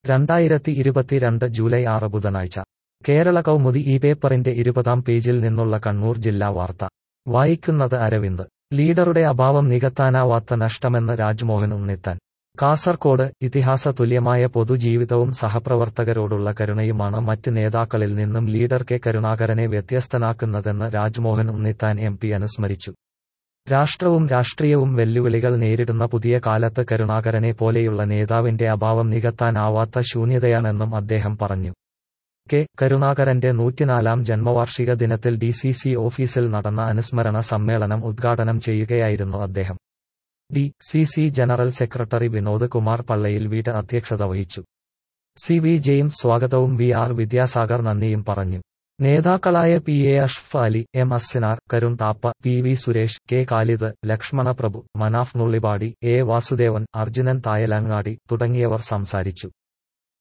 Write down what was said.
രണ്ടായിരത്തി ഇരുപത്തിരണ്ട് ജൂലൈ ആറ് ബുധനാഴ്ച കേരള കൗമുദി ഈ പേപ്പറിന്റെ ഇരുപതാം പേജിൽ നിന്നുള്ള കണ്ണൂർ ജില്ലാ വാർത്ത വായിക്കുന്നത് അരവിന്ദ് ലീഡറുടെ അഭാവം നികത്താനാവാത്ത നഷ്ടമെന്ന് രാജ്മോഹൻ ഉണ്ണിത്താൻ കാസർകോട് ഇതിഹാസ തുല്യമായ പൊതുജീവിതവും സഹപ്രവർത്തകരോടുള്ള കരുണയുമാണ് മറ്റ് നേതാക്കളിൽ നിന്നും ലീഡർ കെ കരുണാകരനെ വ്യത്യസ്തനാക്കുന്നതെന്ന് രാജ്മോഹൻ ഉണ്ണിത്താൻ എം പി അനുസ്മരിച്ചു രാഷ്ട്രവും രാഷ്ട്രീയവും വെല്ലുവിളികൾ നേരിടുന്ന പുതിയ കാലത്ത് കരുണാകരനെ പോലെയുള്ള നേതാവിന്റെ അഭാവം നികത്താനാവാത്ത ശൂന്യതയാണെന്നും അദ്ദേഹം പറഞ്ഞു കെ കരുണാകരന്റെ നൂറ്റിനാലാം ജന്മവാർഷിക ദിനത്തിൽ ഡി സി സി ഓഫീസിൽ നടന്ന അനുസ്മരണ സമ്മേളനം ഉദ്ഘാടനം ചെയ്യുകയായിരുന്നു അദ്ദേഹം D C C general secretary Vinod Kumar പള്ളയിൽ വീട് അധ്യക്ഷത വഹിച്ചു സി വി ജെയിംസ് സ്വാഗതവും വി ആർ വിദ്യാസാഗർ നന്ദിയും പറഞ്ഞു നേതാക്കളായ P A Ashraf Ali M Assainar Karun Thappa P V Suresh K Khalid Lakshmana Prabhu Manaf Nullippady A Vasudevan Arjunan Thayalangadi തുടങ്ങിയവർ സംസാരിച്ചു